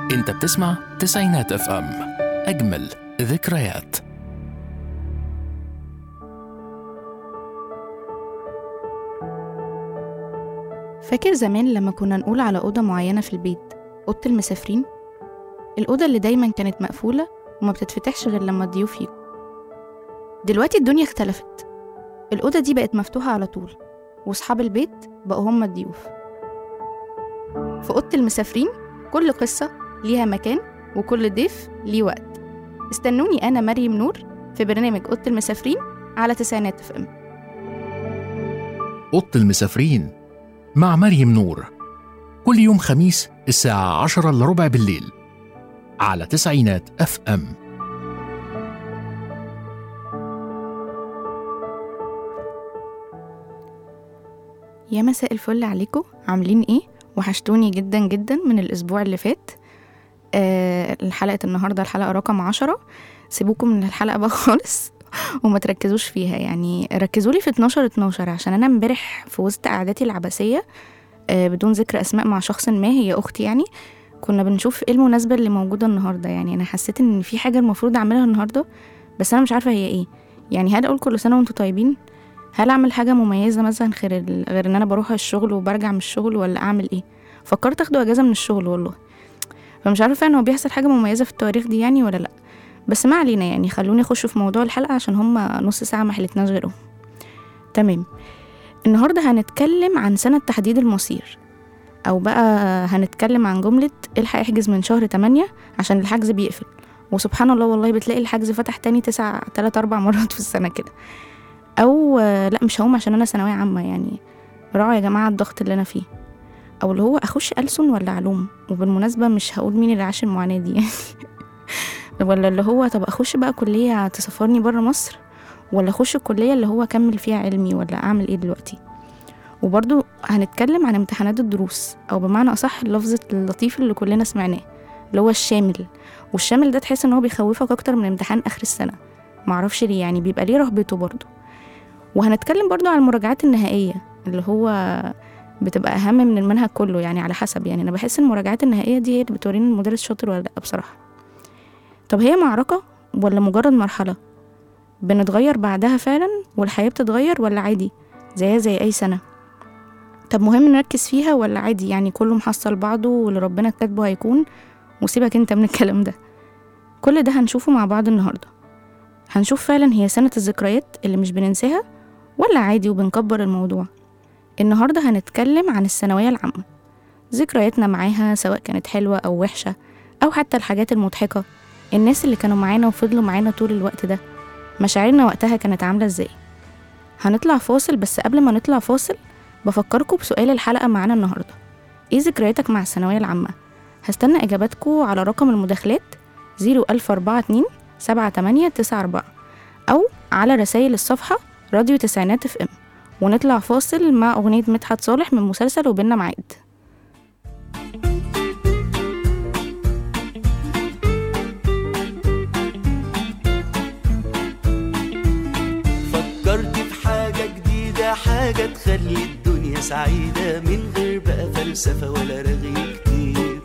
انت بتسمع تسعينات اف ام اجمل ذكريات فاكر زمان لما كنا نقول على أوضة معينة في البيت أوضة المسافرين الأوضة اللي دايما كانت مقفولة وما بتتفتحش غير لما الضيوف يجوا دلوقتي الدنيا اختلفت الأوضة دي بقت مفتوحة على طول وصحاب البيت بقوا هم الضيوف في أوضة المسافرين كل قصة ليها مكان وكل ضيف ليه وقت استنوني أنا مريم نور في برنامج أوضة المسافرين على تسعينات اف ام أوضة المسافرين مع مريم نور كل يوم خميس الساعة عشرة إلا ربع بالليل على تسعينات اف ام يا مساء الفل عليكم عاملين ايه وحشتوني جدا جدا من الاسبوع اللي فات آه الحلقه النهارده الحلقه رقم عشرة سيبوكم من الحلقه بقى خالص وما تركزوش فيها يعني ركزوا لي في 12 12 عشان انا امبارح في وسط قعدتي العبثيه آه بدون ذكر اسماء مع شخص ما هي اختي يعني كنا بنشوف ايه المناسبه اللي موجوده النهارده يعني انا حسيت ان في حاجه المفروض اعملها النهارده بس انا مش عارفه هي ايه يعني هل اقول كل سنه وانتم طيبين هل اعمل حاجه مميزه مثلا غير ال- غير ان انا بروح الشغل وبرجع من الشغل ولا اعمل ايه فكرت اخده اجازه من الشغل والله فمش عارفه ان هو بيحصل حاجه مميزه في التواريخ دي يعني ولا لا بس ما علينا يعني خلوني اخش في موضوع الحلقه عشان هما نص ساعه ما حلتناش غيرهم تمام النهارده هنتكلم عن سنه تحديد المصير او بقى هنتكلم عن جمله الحق احجز من شهر 8 عشان الحجز بيقفل وسبحان الله والله بتلاقي الحجز فتح تاني تسع تلات اربع مرات في السنه كده او آه، لا مش هقوم عشان انا ثانويه عامه يعني راعوا يا جماعه الضغط اللي انا فيه او اللي هو اخش ألسن ولا علوم وبالمناسبه مش هقول مين اللي عاش المعاناه دي يعني ولا اللي هو طب اخش بقى كليه تسافرني بره مصر ولا اخش الكليه اللي هو اكمل فيها علمي ولا اعمل ايه دلوقتي وبرضو هنتكلم عن امتحانات الدروس او بمعنى اصح اللفظ اللطيف اللي كلنا سمعناه اللي هو الشامل والشامل ده تحس ان هو بيخوفك اكتر من امتحان اخر السنه معرفش ليه يعني بيبقى ليه رهبته برضو وهنتكلم برضو عن المراجعات النهائيه اللي هو بتبقى اهم من المنهج كله يعني على حسب يعني انا بحس ان المراجعات النهائيه دي هي اللي بتوريني المدرس شاطر ولا لا بصراحه طب هي معركه ولا مجرد مرحله بنتغير بعدها فعلا والحياه بتتغير ولا عادي زيها زي اي سنه طب مهم نركز فيها ولا عادي يعني كله محصل بعضه واللي ربنا كاتبه هيكون وسيبك انت من الكلام ده كل ده هنشوفه مع بعض النهارده هنشوف فعلا هي سنة الذكريات اللي مش بننساها ولا عادي وبنكبر الموضوع النهاردة هنتكلم عن الثانوية العامة ذكرياتنا معاها سواء كانت حلوة أو وحشة أو حتى الحاجات المضحكة الناس اللي كانوا معانا وفضلوا معانا طول الوقت ده مشاعرنا وقتها كانت عاملة ازاي هنطلع فاصل بس قبل ما نطلع فاصل بفكركم بسؤال الحلقة معانا النهاردة ايه ذكرياتك مع الثانوية العامة هستنى إجاباتكم على رقم المداخلات 01042 7894 أو على رسائل الصفحة راديو تسعينات اف ام ونطلع فاصل مع أغنية مدحت صالح من مسلسل وبيننا ميعاد فكرت في حاجة جديدة حاجة تخلي الدنيا سعيدة من غير بقى فلسفة ولا رغي كتير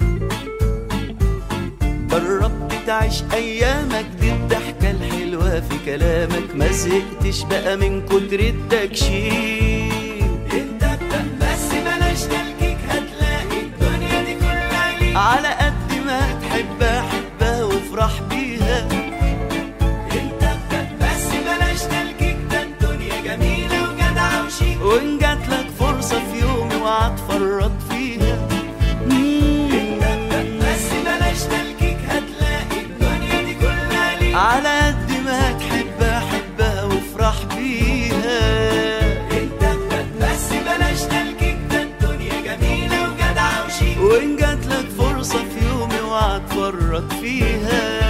جربت تعيش أيامك دي الضحكة الحلوة في كلامك ما زهقتش بقى من كتر التكشير انت ابدأ بس بلاش تلكيك هتلاقي الدنيا دي كلها ليك على قد ما تحبها حبها وافرح بيها انت ابدأ بس بلاش تلكيك ده الدنيا جميلة وجدعة وشيك وان جاتلك فرصة في يوم اوعى تفرط فيها انت ابدأ بس بلاش تلكيك هتلاقي الدنيا دي كلها ليك على قد ما تحبها حبها وافرح بيها انت ابدأ بس بلاش تلكيك ده الدنيا جميلة وجدعة وشيك وان جاتلك فرصة في يوم اوعى تفرط فيها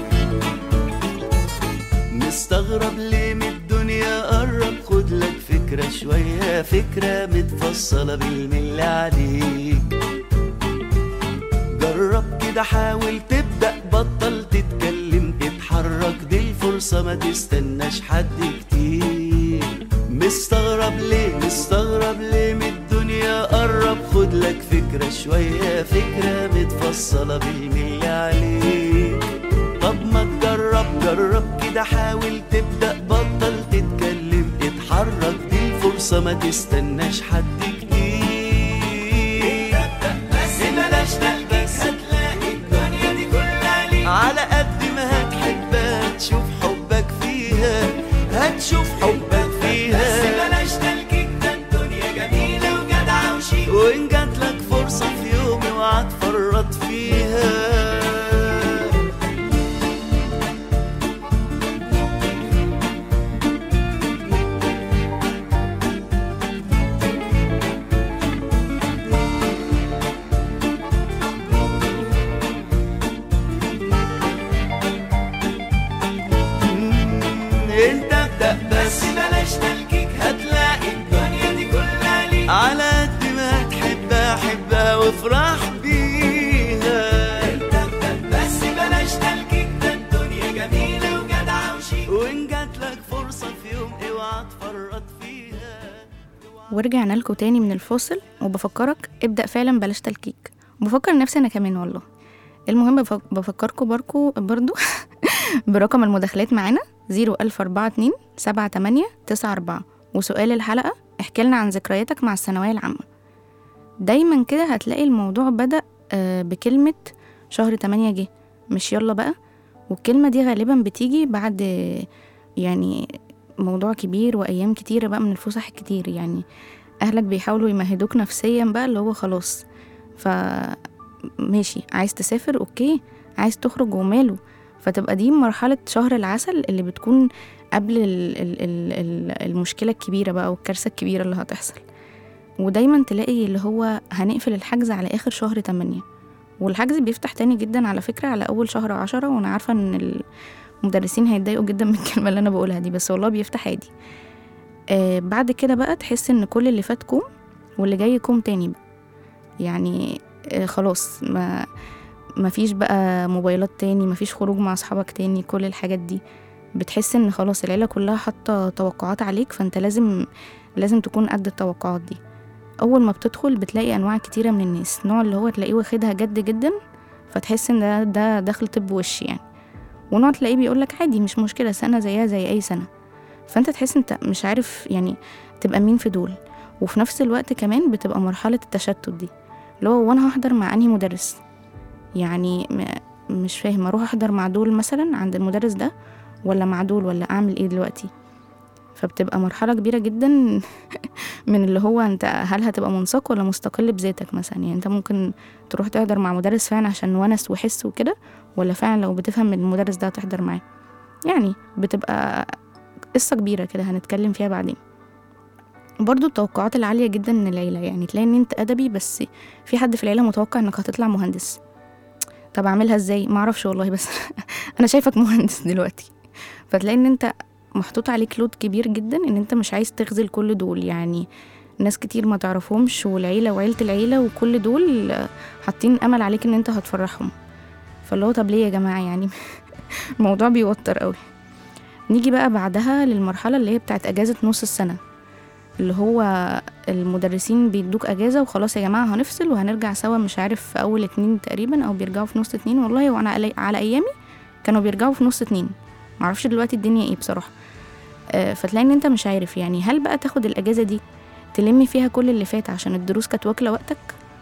مستغرب ليه من الدنيا قرب خد لك فكرة فكرة شوية فكرة متفصلة بالملي عليك جرب كده حاول تبدأ بطل تتكلم اتحرك دي الفرصة ما تستناش حد كتير مستغرب ليه مستغرب ليه من الدنيا قرب خد لك فكرة شوية فكرة متفصلة بالمية عليك طب ما تجرب جرب كده حاول تبدأ بطل تتكلم اتحرك دي الفرصة ما تستناش حد كتير بس بلاش تلبس هتلاقي الدنيا دي كلها ليك على قد ما هتحبها تشوف حبك فيها هتشوف حبك فيها بس بلاش تلكيك ده الدنيا جميلة وجدعة وشيك وإن جاتلك فرصة في يوم اوعى تفرط فيها انت ابدأ بس بلاش تلكيك هتلاقي الدنيا دي كلها ليك على قد ما تحبها حبها وافرح بيها انت ابدأ بس بلاش تلكيك ده الدنيا جميلة وجدعة وشيك وان جاتلك فرصة في يوم اوعى تفرط فيها ورجعنا لكم تاني من الفاصل وبفكرك ابدأ فعلا بلاش تلكيك وبفكر نفسي أنا كمان والله المهم بفك- بفكركم بركو برضو برقم المداخلات معانا 01042 78 94 وسؤال الحلقة احكي لنا عن ذكرياتك مع الثانوية العامة دايما كده هتلاقي الموضوع بدأ آه، بكلمة شهر 8 جه مش يلا بقى والكلمة دي غالبا بتيجي بعد آه، يعني موضوع كبير وأيام كتيرة بقى من الفسح الكتير يعني أهلك بيحاولوا يمهدوك نفسيا بقى اللي هو خلاص ف ماشي عايز تسافر أوكي عايز تخرج وماله فتبقى دي مرحلة شهر العسل اللي بتكون قبل ال ال ال ال المشكلة الكبيرة بقى والكارثة الكبيرة اللي هتحصل ودايما تلاقي اللي هو هنقفل الحجز على آخر شهر تمانية والحجز بيفتح تاني جدا على فكرة على أول شهر عشرة وأنا عارفة إن المدرسين هيتضايقوا جدا من الكلمة اللي أنا بقولها دي بس والله بيفتح عادي آه بعد كده بقى تحس إن كل اللي فات كوم واللي جاي كوم تاني بقى يعني آه خلاص ما مفيش بقى موبايلات تاني مفيش خروج مع أصحابك تاني كل الحاجات دي بتحس إن خلاص العيلة كلها حاطة توقعات عليك فأنت لازم لازم تكون قد التوقعات دي أول ما بتدخل بتلاقي أنواع كتيرة من الناس نوع اللي هو تلاقيه واخدها جد جدا فتحس إن ده, ده داخل طب وش يعني ونوع تلاقيه بيقولك عادي مش مشكلة سنة زيها زي أي سنة فأنت تحس أنت مش عارف يعني تبقى مين في دول وفي نفس الوقت كمان بتبقى مرحلة التشتت دي اللي هو وانا هحضر مع انهي مدرس يعني م- مش فاهم اروح احضر مع دول مثلا عند المدرس ده ولا مع دول ولا اعمل ايه دلوقتي فبتبقى مرحلة كبيرة جدا من اللي هو انت هل هتبقى منساق ولا مستقل بذاتك مثلا يعني انت ممكن تروح تحضر مع مدرس فعلا عشان ونس وحس وكده ولا فعلا لو بتفهم من المدرس ده هتحضر معاه يعني بتبقى قصة كبيرة كده هنتكلم فيها بعدين برضو التوقعات العالية جدا من العيلة يعني تلاقي ان انت ادبي بس في حد في العيلة متوقع انك هتطلع مهندس طب اعملها ازاي معرفش والله بس انا شايفك مهندس دلوقتي فتلاقي ان انت محطوط عليك لود كبير جدا ان انت مش عايز تخذل كل دول يعني ناس كتير ما تعرفهمش والعيلة وعيلة العيلة وكل دول حاطين امل عليك ان انت هتفرحهم فاللي هو طب ليه يا جماعة يعني الموضوع بيوتر قوي نيجي بقى بعدها للمرحلة اللي هي بتاعت اجازة نص السنة اللي هو المدرسين بيدوك اجازه وخلاص يا جماعه هنفصل وهنرجع سوا مش عارف في اول اتنين تقريبا او بيرجعوا في نص اتنين والله وانا على, على ايامي كانوا بيرجعوا في نص اتنين معرفش دلوقتي الدنيا ايه بصراحه آه، فتلاقي ان انت مش عارف يعني هل بقى تاخد الاجازه دي تلم فيها كل اللي فات عشان الدروس كانت واكله وقتك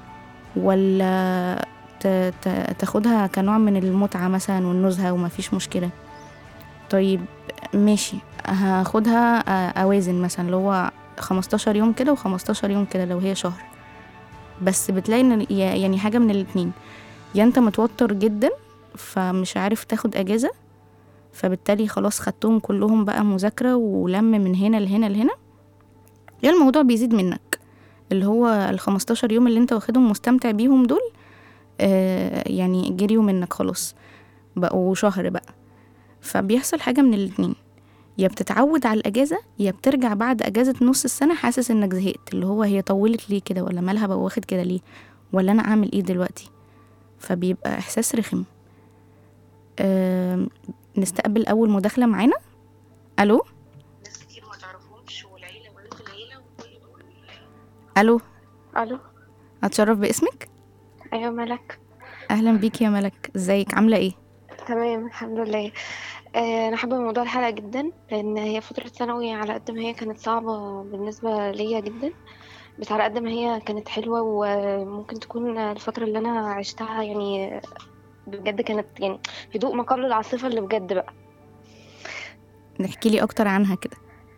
ولا ت- ت- تاخدها كنوع من المتعه مثلا والنزهه ومفيش مشكله طيب ماشي هاخدها آه، اوازن مثلا اللي هو 15 يوم كده و15 يوم كده لو هي شهر بس بتلاقي ان يا- يعني حاجه من الاتنين يا انت متوتر جدا فمش عارف تاخد اجازه فبالتالي خلاص خدتهم كلهم بقى مذاكره ولم من هنا لهنا لهنا يا الموضوع بيزيد منك اللي هو ال 15 يوم اللي انت واخدهم مستمتع بيهم دول آه يعني جريوا منك خلاص بقوا شهر بقى فبيحصل حاجه من الاتنين يا بتتعود على الاجازه يا بترجع بعد اجازه نص السنه حاسس انك زهقت اللي هو هي طولت ليه كده ولا مالها بقى واخد كده ليه ولا انا اعمل ايه دلوقتي فبيبقى احساس رخم أه نستقبل اول مداخله معانا الو ناس كتير ما تعرفهمش والعيلة ولاد العيلة الو الو اتشرف باسمك ايوه ملك اهلا بيك يا ملك ازيك عامله ايه تمام الحمد لله آه، انا حابه موضوع الحلقه جدا لان هي فتره ثانوي على قد ما هي كانت صعبه بالنسبه ليا جدا بس على قد ما هي كانت حلوه وممكن تكون الفتره اللي انا عشتها يعني بجد كانت يعني هدوء ما قبل العاصفه اللي بجد بقى نحكي لي اكتر عنها كده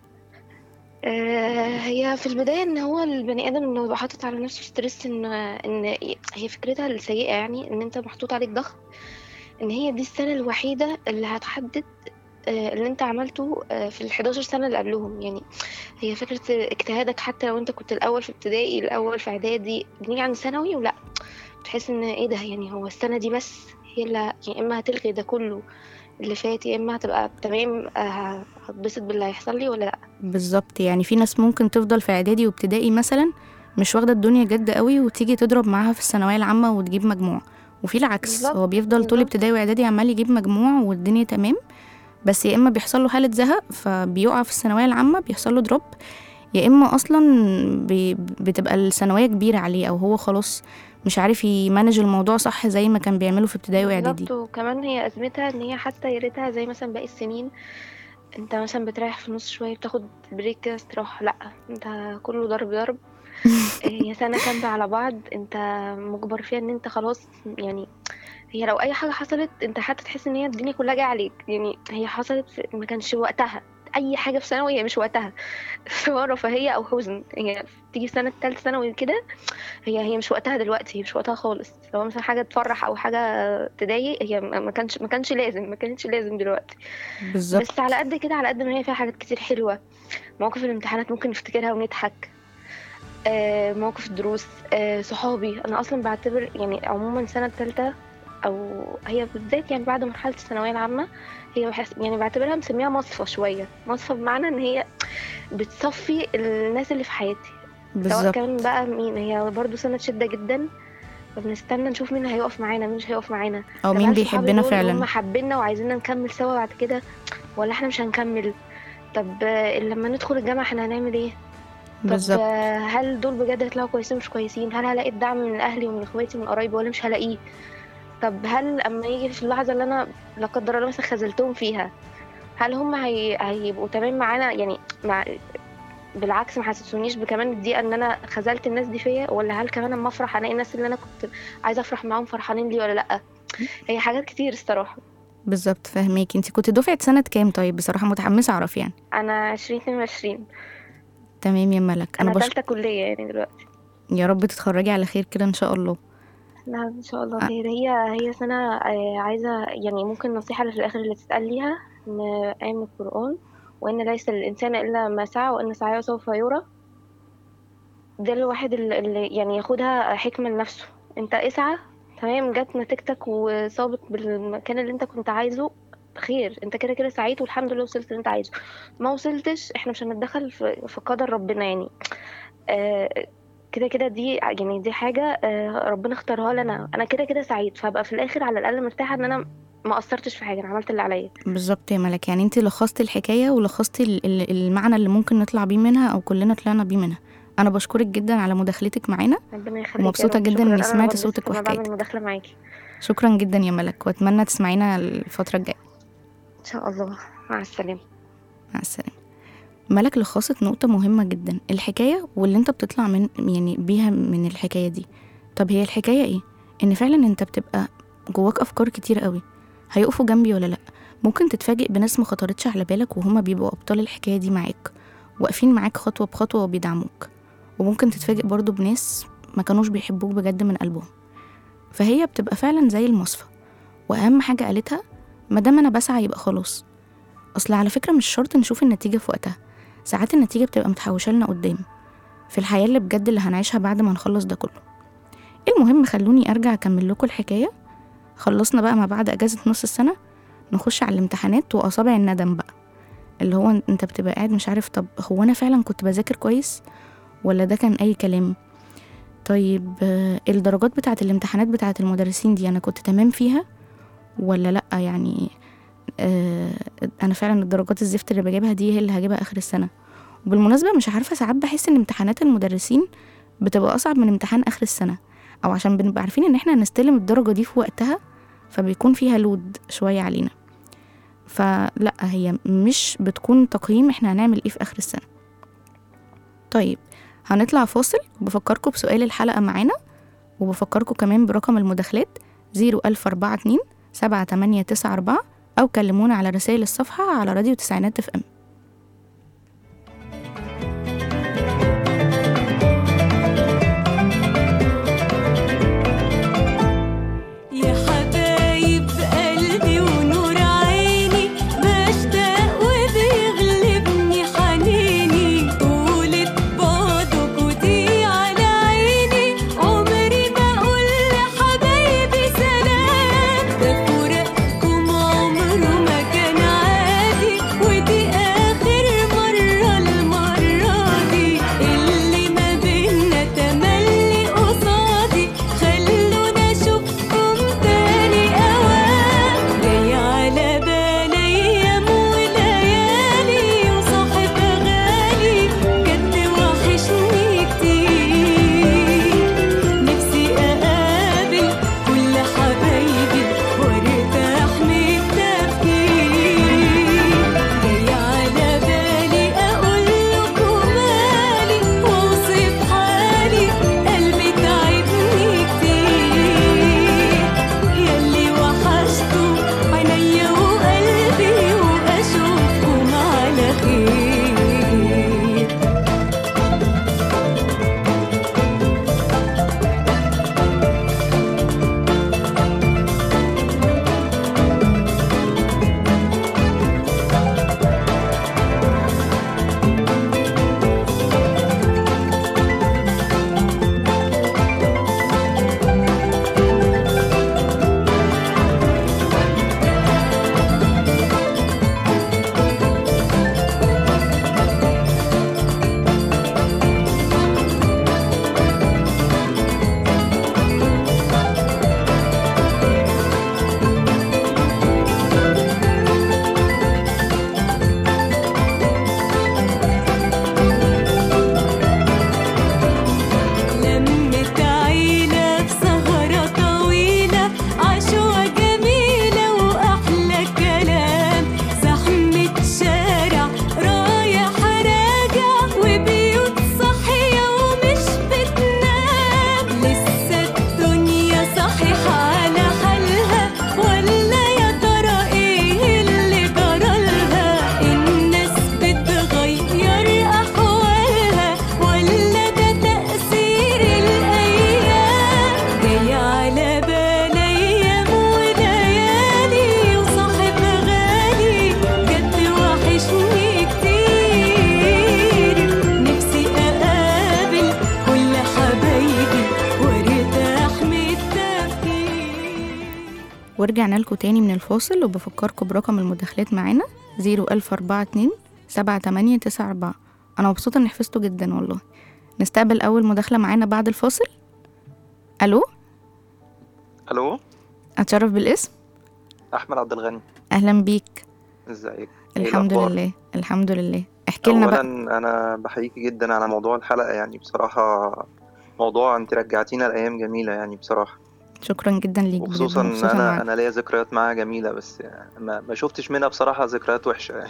آه، هي في البداية ان هو البني ادم انه يبقى حاطط على نفسه ستريس ان ان هي فكرتها السيئة يعني ان انت محطوط عليك ضغط ان هي دي السنة الوحيدة اللي هتحدد آه، اللي انت عملته آه، في ال 11 سنة اللي قبلهم يعني هي فكرة اجتهادك حتى لو انت كنت الاول في ابتدائي الاول في اعدادي بنيجي عن ثانوي ولا تحس ان ايه ده يعني هو السنة دي بس هي اللي يا اما هتلغي ده كله اللي فات يا اما هتبقى تمام آه، هتبسط باللي هيحصل لي ولا لا بالظبط يعني في ناس ممكن تفضل في اعدادي وابتدائي مثلا مش واخده الدنيا جد قوي وتيجي تضرب معاها في الثانويه العامه وتجيب مجموع وفي العكس بالظبط، هو بيفضل طول بالظبط. ابتدائي واعدادي عمال يجيب مجموع والدنيا تمام بس يا اما بيحصل له حاله زهق فبيقع في الثانويه العامه بيحصل له دروب يا اما اصلا بي بتبقى الثانويه كبيره عليه او هو خلاص مش عارف يمانج الموضوع صح زي ما كان بيعمله في ابتدائي واعدادي بالظبط وكمان هي ازمتها ان هي حتى يا ريتها زي مثلا باقي السنين انت مثلا بتريح في النص شويه بتاخد بريك كده استراحه لا انت كله ضرب ضرب هي سنه كامله على بعض انت مجبر فيها ان انت خلاص يعني هي لو اي حاجه حصلت انت حتى تحس ان هي الدنيا كلها جايه عليك يعني هي حصلت في- ما كانش وقتها اي حاجه في ثانوي هي مش وقتها سواء رفاهيه او حزن هي تيجي سنه تالتة ثانوي كده هي هي مش وقتها دلوقتي هي مش وقتها خالص لو مثلا حاجه تفرح او حاجه تضايق هي ما ما كانش ما كانش لازم ما كانتش لازم دلوقتي بالظبط بس على قد كده على قد ما هي فيها حاجات كتير حلوه مواقف الامتحانات ممكن نفتكرها ونضحك آه، مواقف الدروس آه، صحابي انا اصلا بعتبر يعني عموما سنه الثالثه او هي بالذات يعني بعد مرحله الثانويه العامه هي بحس يعني بعتبرها مسميها مصفى شويه مصفى بمعنى ان هي بتصفي الناس اللي في حياتي سواء بالظبط كان بقى مين هي برضو سنة شدة جدا فبنستنى نشوف مين هيقف معانا مين مش هيقف معانا او طب مين هل صحابي بيحبنا دول فعلا هم حابيننا وعايزيننا نكمل سوا بعد كده ولا احنا مش هنكمل طب آه، لما ندخل الجامعة احنا هنعمل ايه طب بالظبط آه، هل دول بجد هيطلعوا كويسين مش كويسين هل هلاقي الدعم من اهلي ومن اخواتي ومن قرايبي ولا مش هلاقيه طب هل اما يجي في اللحظة اللي انا لا قدر الله مثلا خذلتهم فيها هل هم هي... هيبقوا تمام معانا يعني مع بالعكس ما حسسونيش بكمان الضيقه ان انا خذلت الناس دي فيا ولا هل كمان اما افرح الاقي الناس اللي انا كنت عايزه افرح معاهم فرحانين لي ولا لا هي حاجات كتير الصراحه بالظبط فاهميك انت كنت دفعه سنه كام طيب بصراحه متحمسه اعرف يعني انا 2022 تمام يا ملك انا انا بش... تالتة كليه يعني دلوقتي يا رب تتخرجي على خير كده ان شاء الله لا ان شاء الله آه. خير هي هي سنه آه، عايزه يعني ممكن النصيحه اللي في الاخر اللي تتقال ليها ان آية من القران وان ليس للانسان الا ما سعى وان سعيه سوف يرى ده الواحد اللي اللي يعني ياخدها حكمه لنفسه انت اسعى تمام جت نتيجتك وصابت بالمكان اللي انت كنت عايزه خير انت كده كده سعيت والحمد لله وصلت اللي انت عايزه ما وصلتش احنا مش هنتدخل في, في قدر ربنا يعني آه كده كده دي يعني دي حاجة آه ربنا اختارها لنا انا كده كده سعيد فهبقى في الاخر على الاقل مرتاحة ان انا ما قصرتش في حاجة انا عملت اللي عليا بالظبط يا ملك يعني انت لخصتي الحكايه ولخصتي ال- ال- المعنى اللي ممكن نطلع بيه منها او كلنا طلعنا بيه منها انا بشكرك جدا على مداخلتك معانا ربنا يخليك يا ومبسوطة رب. جدا شكراً. إني أنا سمعت بنبسط صوتك لما بعمل وحكايتك. مداخلة معاكي شكرا جدا يا ملك واتمنى تسمعينا الفتره الجايه ان شاء الله مع السلامة مع السلامه ملك لخصت نقطه مهمه جدا الحكايه واللي انت بتطلع من يعني بيها من الحكايه دي طب هي الحكايه ايه ان فعلا انت بتبقى جواك افكار كتير قوي هيقفوا جنبي ولا لا ممكن تتفاجئ بناس ما خطرتش على بالك وهما بيبقوا ابطال الحكايه دي معاك واقفين معاك خطوه بخطوه وبيدعموك وممكن تتفاجئ برضو بناس ما كانوش بيحبوك بجد من قلبهم فهي بتبقى فعلا زي المصفى واهم حاجه قالتها مادام انا بسعى يبقى خلاص اصل على فكره مش شرط نشوف النتيجه في وقتها ساعات النتيجه بتبقى متحوشه لنا قدام في الحياه اللي بجد اللي هنعيشها بعد ما نخلص ده كله المهم خلوني ارجع اكمل لكم الحكايه خلصنا بقى ما بعد اجازه نص السنه نخش على الامتحانات واصابع الندم بقى اللي هو انت بتبقى قاعد مش عارف طب هو انا فعلا كنت بذاكر كويس ولا ده كان اي كلام طيب آه، الدرجات بتاعه الامتحانات بتاعه المدرسين دي انا كنت تمام فيها ولا لا يعني آه، انا فعلا الدرجات الزفت اللي بجيبها دي هي اللي هجيبها اخر السنه وبالمناسبه مش عارفه ساعات بحس ان امتحانات المدرسين بتبقى اصعب من امتحان اخر السنه او عشان بنبقى عارفين ان احنا هنستلم الدرجه دي في وقتها فبيكون فيها لود شويه علينا فلا هي مش بتكون تقييم احنا هنعمل ايه في اخر السنه طيب هنطلع فاصل وبفكركم بسؤال الحلقه معانا وبفكركم كمان برقم المداخلات 01042 7894 أو كلمونا على رسائل الصفحة على راديو تسعينات اف ام يا حبايب قلبي ونور عيني بشتاق وبيغلبني حنيني طولة بعدك ودي على عيني عمري ما أقول لحبايبي سلام ده فراقكم عمره ما كان عادي ودي آخر مرة المرة دي اللي ما بينا تملي قصادي خلونا أشوفكم تاني أوام جاي على بالي أيام وليالي وصاحب غالي جد وحشني كتير نفسي أقابل كل حبايبي وارتاح من التفكير جاي على بالي أقول لكم مالي وأوصف حالي قلبي تعبني كتير ياللي وحشته عينيا وقلبي وأشوفكم على خير لمت عيلة بسهرة طويلة عشوة جميلة وأحلى كلام زحمة شارع رايح راجع وبيوت صحية ومش بتنام لسه الدنيا صحيحة على حالها ولا يا ترى ايه اللي جرالها الناس بتغير أحوالها ولا ده تأثير الأيام جاي على بالي أيام وليالي وصاحب غالي جد وحشني كتير نفسي أقابل كل حبايبي وارتاح من التفكير ورجعنا لكم تاني من الفاصل وبفكركم برقم المداخلات معانا 01042 7894 أنا مبسوطة إني حفظته جدا والله نستقبل أول مداخلة معانا بعد الفاصل ألو الو أتشرف بالاسم احمد عبد الغني أهلا بيك ازيك إيه الحمد الأخبار؟ لله الحمد لله احكي لنا اولا بقى انا بحييكي جدا على موضوع الحلقه يعني بصراحه موضوع انت رجعتينا لايام جميله يعني بصراحه شكرا جدا ليك بجد وخصوصا ان مبسوطة انا معاك. انا ليا ذكريات معاها جميله بس يعني ما, ما شفتش منها بصراحه ذكريات وحشه يعني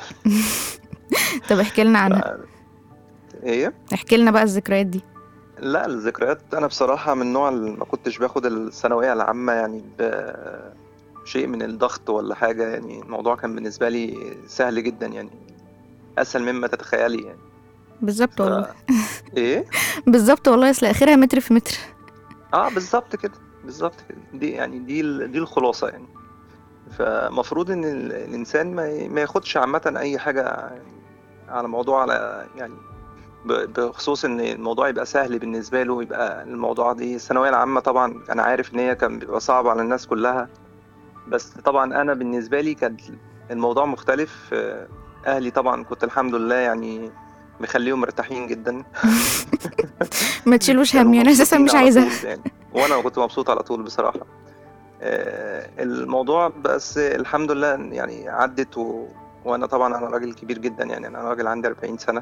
طب احكي لنا عنها ايه احكي لنا بقى الذكريات دي لا الذكريات انا بصراحه من النوع اللي ما كنتش باخد الثانويه العامه يعني بشيء من الضغط ولا حاجه يعني الموضوع كان بالنسبه لي سهل جدا يعني اسهل مما تتخيلي يعني بالظبط والله ف... ايه بالظبط والله اصل اخرها متر في متر اه بالظبط كده بالظبط كده دي يعني دي ال- دي الخلاصه يعني فمفروض ان ال- الانسان ما ي- ما ياخدش عامه اي حاجه على موضوع على يعني ب- بخصوص ان الموضوع يبقى سهل بالنسبه له يبقى الموضوع دي الثانويه العامه طبعا انا عارف ان هي كان بيبقى صعب على الناس كلها بس طبعا انا بالنسبه لي كان الموضوع مختلف آه، اهلي طبعا كنت الحمد لله يعني مخليهم مرتاحين جدا ما تشيلوش كانوا هم انا اساسا مبسوطين مش على عايزاها طول يعني. وانا كنت مبسوط على طول بصراحه آه، الموضوع بس الحمد لله يعني عدت و... وانا طبعا انا راجل كبير جدا يعني انا راجل عندي 40 سنه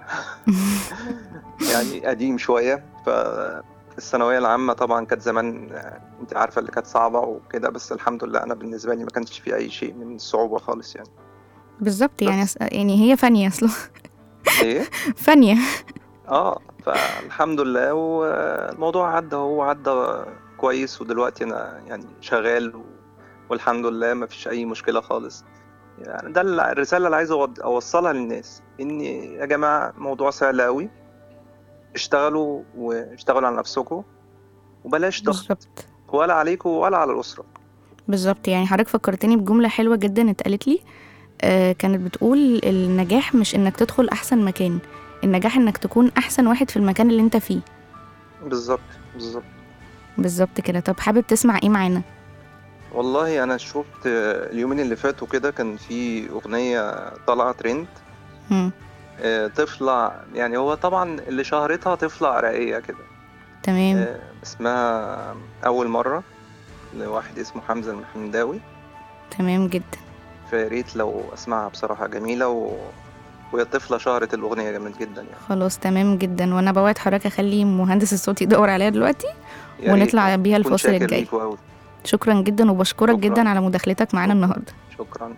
يعني قديم شويه فالثانويه العامه طبعا كانت زمان آه، انت عارفه اللي كانت صعبه وكده بس الحمد لله انا بالنسبه لي ما كانش في اي شيء من الصعوبه خالص يعني بالظبط يعني بس. يعني هي فانية اصلا ايه فانية اه فالحمد لله والموضوع عدى هو عدى كويس ودلوقتي انا يعني شغال و... والحمد لله ما فيش اي مشكله خالص يعني ده ال- الرساله اللي عايز أود- اوصلها للناس ان يا جماعه موضوع سهل قوي اشتغلوا واشتغلوا على نفسكم وبلاش ضغط بالظبط ولا عليكم ولا على الاسره بالظبط يعني حضرتك فكرتني بجملة حلوة جدا اتقالت لي آه كانت بتقول النجاح مش انك تدخل احسن مكان النجاح انك تكون احسن واحد في المكان اللي انت فيه بالظبط بالظبط بالظبط كده طب حابب تسمع ايه معانا والله انا شفت اليومين اللي فاتوا كده كان في اغنيه طالعه ترند مم. آه، طفلة يعني هو طبعا اللي شهرتها طفلة عراقية كده تمام آه، اسمها أول مرة لواحد اسمه حمزة المحمداوي تمام جدا فيا ريت لو أسمعها بصراحة جميلة و... وهي طفلة شهرت الأغنية جامد جدا يعني خلاص تمام جدا وانا بوعد حضرتك اخلي مهندس الصوت يدور عليها دلوقتي يا ونطلع ريت. بيها كنت الفاصل شاكر الجاي ليكوا أوي شكرا جدا وبشكرك شكراً. جدا على مداخلتك معانا شكراً. النهارده شكرا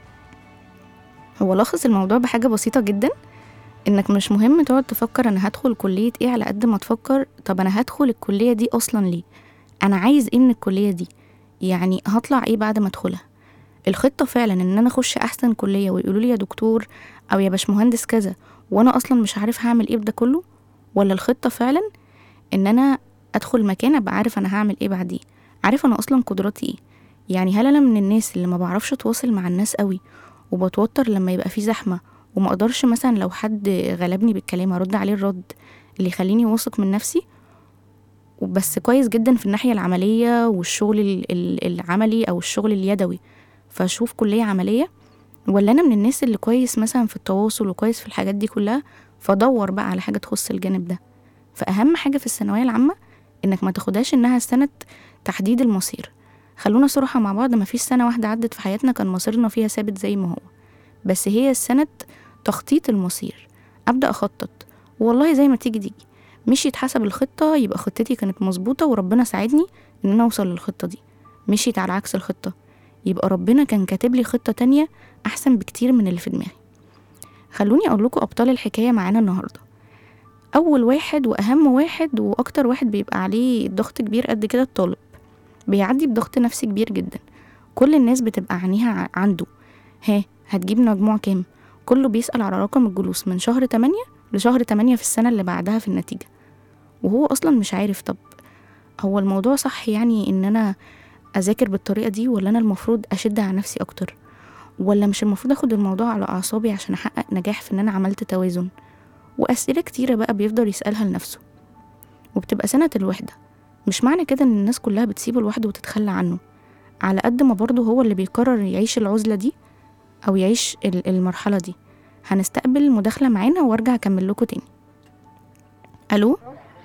هو لخص الموضوع بحاجة بسيطة جدا انك مش مهم تقعد تفكر انا هدخل كلية ايه على قد ما تفكر طب انا هدخل الكلية دي اصلا ليه انا عايز ايه من الكلية دي يعني هطلع ايه بعد ما ادخلها الخطة فعلا ان انا اخش احسن كلية ويقولوا لي يا دكتور او يا باشمهندس كذا وانا اصلا مش عارف هعمل ايه بده كله ولا الخطة فعلا ان انا ادخل مكان ابقى عارف انا هعمل ايه بعديه عارف انا اصلا قدراتي ايه يعني هل انا من الناس اللي ما بعرفش اتواصل مع الناس قوي وبتوتر لما يبقى في زحمه وما اقدرش مثلا لو حد غلبني بالكلام ارد عليه الرد اللي يخليني واثق من نفسي وبس كويس جدا في الناحيه العمليه والشغل ال- ال- العملي او الشغل اليدوي فاشوف كليه عمليه ولا انا من الناس اللي كويس مثلا في التواصل وكويس في الحاجات دي كلها فادور بقى على حاجه تخص الجانب ده فاهم حاجه في الثانويه العامه انك ما تاخدهاش انها سنه تحديد المصير خلونا صراحة مع بعض ما فيش سنة واحدة عدت في حياتنا كان مصيرنا فيها ثابت زي ما هو بس هي السنة تخطيط المصير أبدأ أخطط والله زي ما تيجي تيجي مشيت حسب الخطة يبقى خطتي كانت مظبوطة وربنا ساعدني إن أنا أوصل للخطة دي مشيت على عكس الخطة يبقى ربنا كان كاتب لي خطة تانية أحسن بكتير من اللي في دماغي خلوني أقول لكم أبطال الحكاية معانا النهاردة أول واحد وأهم واحد وأكتر واحد بيبقى عليه ضغط كبير قد كده الطالب بيعدي بضغط نفسي كبير جدا كل الناس بتبقى عينيها ع- عنده ها هتجيب مجموع كام كله بيسأل على رقم الجلوس من شهر 8 لشهر 8 في السنة اللي بعدها في النتيجة وهو أصلا مش عارف طب هو الموضوع صح يعني إن أنا أذاكر بالطريقة دي ولا أنا المفروض أشد على نفسي أكتر ولا مش المفروض أخد الموضوع على أعصابي عشان أحقق نجاح في إن أنا عملت توازن وأسئلة كتيرة بقى بيفضل يسألها لنفسه وبتبقى سنة الوحدة مش معنى كده ان الناس كلها بتسيبه لوحده وتتخلى عنه على قد ما برضه هو اللي بيقرر يعيش العزلة دي أو يعيش ال- المرحلة دي هنستقبل مداخلة معانا وارجع أكمل لكم تاني ألو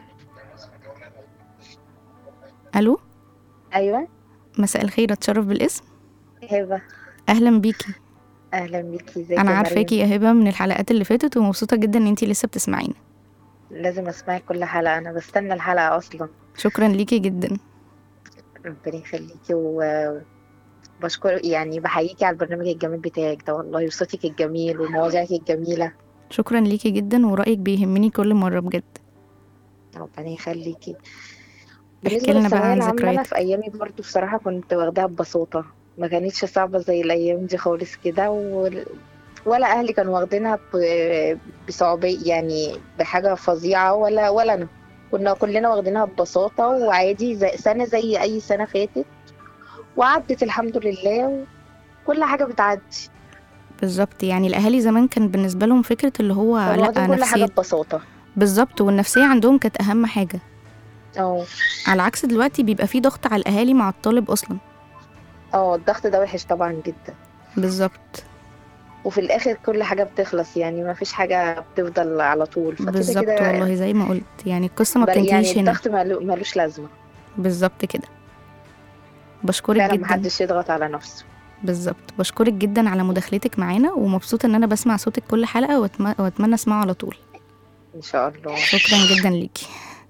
ألو ايوه مساء الخير أتشرف بالاسم هبه أهلا بيكي اهلا بيكي ازيك أنا يا عارفاكي يا هبة من الحلقات اللي فاتت ومبسوطة جدا إن انتي لسه بتسمعينا مريم؟ لازم اسمعك كل حلقه انا بستنى الحلقه اصلا شكرا ليكي جدا ربنا يخليكي وبشكر يعني بحييكي على البرنامج الجميل بتاعك ده والله وصوتك الجميل ومواضيعك الجميله شكرا ليكي جدا ورأيك بيهمني كل مرة بجد ربنا يخليكي احكي بالنسبه لنا بقى للثانويه عن العامه انا ذكرياتك في ايامي برضو بصراحه كنت واخداها ببساطه ما كانتش صعبه زي الايام دي خالص كده و... ولا اهلي كانوا واخدينها ب... بصعوبيه يعني بحاجه فظيعه ولا ولا انا كنا كلنا واخدينها ببساطه وعادي زي سنه زي اي سنه فاتت وعدت الحمد لله وكل حاجه بتعدي بالظبط يعني الأهالي زمان كان بالنسبة لهم فكرة اللي هو كانوا لأ واخدين كل حاجه نفسية ببساطه بالظبط والنفسية عندهم كانت أهم حاجة اه على عكس دلوقتي بيبقى في ضغط على الأهالي مع الطالب أصلا اه الضغط ده وحش طبعا جدا بالظبط وفي الاخر كل حاجه بتخلص يعني ما فيش حاجه بتفضل على طول فكده بالظبط كده والله زي ما قلت يعني القصه ما بل- بتنتهيش يعني هنا الضغط مالو- ملوش لازمه بالظبط كده بشكرك فعلا جدا محدش يضغط على نفسه بالظبط بشكرك جدا على مداخلتك معانا ومبسوطه ان انا بسمع صوتك كل حلقه وأتم... واتمنى اسمعه على طول ان شاء الله شكرا جدا ليكي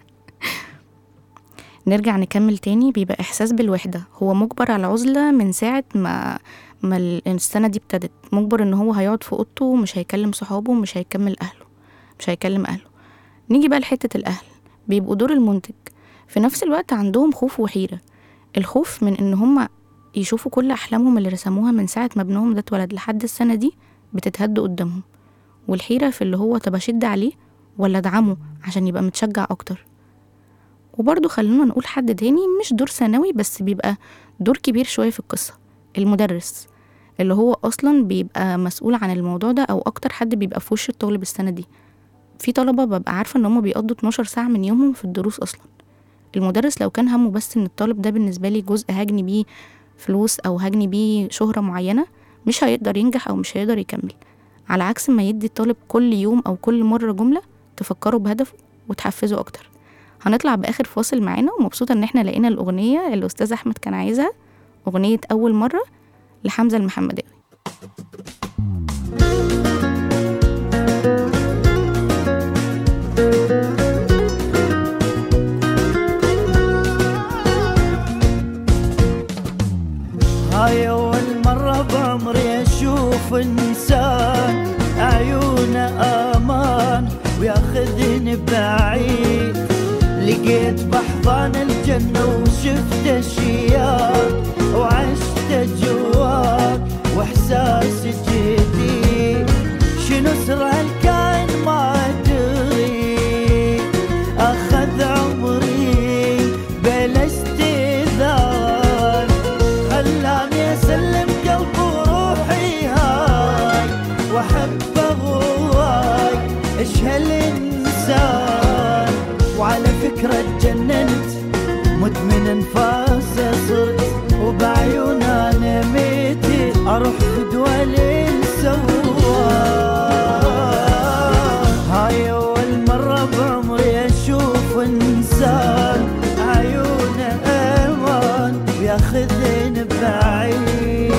نرجع نكمل تاني بيبقى إحساس بالوحدة هو مجبر على العزلة من ساعة ما ما ال- السنة دي ابتدت مجبر إن هو هيقعد في أوضته ومش هيكلم صحابه ومش هيكمل أهله مش هيكلم أهله نيجي بقى لحتة الأهل بيبقوا دور المنتج في نفس الوقت عندهم خوف وحيرة الخوف من إن هما يشوفوا كل أحلامهم اللي رسموها من ساعة ما ابنهم ده اتولد لحد السنة دي بتتهد قدامهم والحيرة في اللي هو طب أشد عليه ولا أدعمه عشان يبقى متشجع أكتر وبرضه خلونا نقول حد تاني مش دور ثانوي بس بيبقى دور كبير شوية في القصة المدرس اللي هو أصلا بيبقى مسؤول عن الموضوع ده أو أكتر حد بيبقى في وش الطالب السنة دي في طلبة ببقى عارفة إن هما بيقضوا 12 ساعة من يومهم في الدروس أصلا المدرس لو كان همه بس إن الطالب ده بالنسبة لي جزء هجني بيه فلوس أو هجني بيه شهرة معينة مش هيقدر ينجح أو مش هيقدر يكمل على عكس ما يدي الطالب كل يوم أو كل مرة جملة تفكره بهدفه وتحفزه أكتر هنطلع بآخر فاصل معانا ومبسوطة إن إحنا لقينا الأغنية اللي أستاذ أحمد كان عايزها أغنية أول مرة لحمزة المحمداوي هاي أول مرة بعمري أشوف إنسان عيونه أمان وياخذني بعيد لقيت بحضان الجنة وشفت أشياء وعشت جواك وإحساس جديد شنو سر هالكائن ما أدري أخذ عمري بلا استئذان خلاني اسلم قلبي وروحي هاي واحب هواي ايش هالانسان وعلى فكرة اتجننت مدمن انفاسه صرت وبعيون انا ميتي اروح فدوى لين سواه هاي اول مرة بعمري اشوف انسان عيونه امان وياخذني بعيد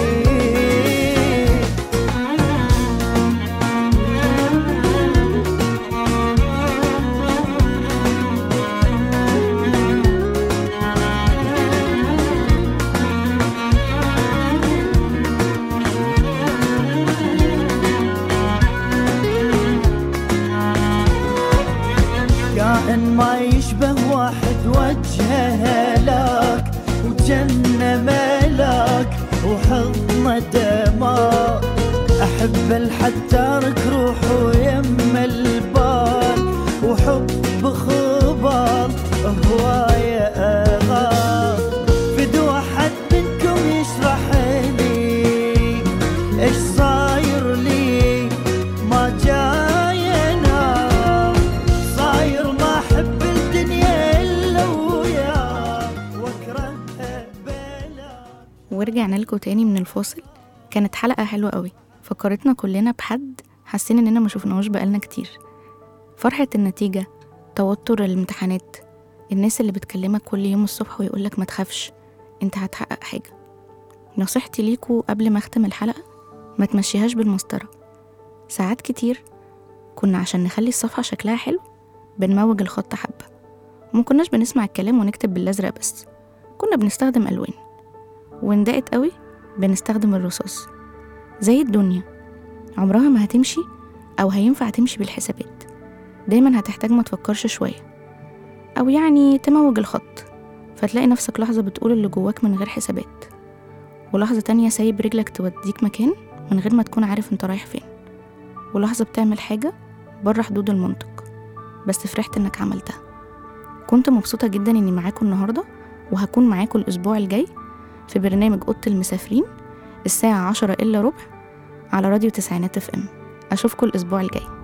كائن ما يشبه واحد وجهه هلاك وجنة ملاك وحضنه دماء أحب لحتى أرك روحه يم البال وحب خبال هواية أغار فدوى حد منكم يشرح لي ايش صاير لي ما جاي انام صاير ما احب الدنيا الا وياك واكرهها بلا ورجعنا لكم تاني من الفاصل كانت حلقة حلوة قوي فكرتنا كلنا بحد حاسين إننا ما شفناهوش بقالنا كتير فرحة النتيجة توتر الامتحانات الناس اللي بتكلمك كل يوم الصبح ويقولك ما تخافش انت هتحقق حاجة نصيحتي ليكوا قبل ما اختم الحلقة ما تمشيهاش بالمسطرة ساعات كتير كنا عشان نخلي الصفحة شكلها حلو بنموج الخط حبة وما كناش بنسمع الكلام ونكتب بالأزرق بس كنا بنستخدم ألوان وإن ضاقت قوي بنستخدم الرصاص زي الدنيا عمرها ما هتمشي أو هينفع تمشي بالحسابات دايما هتحتاج ما تفكرش شوية أو يعني تموج الخط فتلاقي نفسك لحظة بتقول اللي جواك من غير حسابات ولحظة تانية سايب رجلك توديك مكان من غير ما تكون عارف انت رايح فين ولحظة بتعمل حاجة بره حدود المنطق بس فرحت انك عملتها كنت مبسوطة جدا اني معاكم النهاردة وهكون معاكم الأسبوع الجاي في برنامج أوضة المسافرين الساعة عشرة إلا ربع على راديو تسعينات اف ام أشوفكم الأسبوع الجاي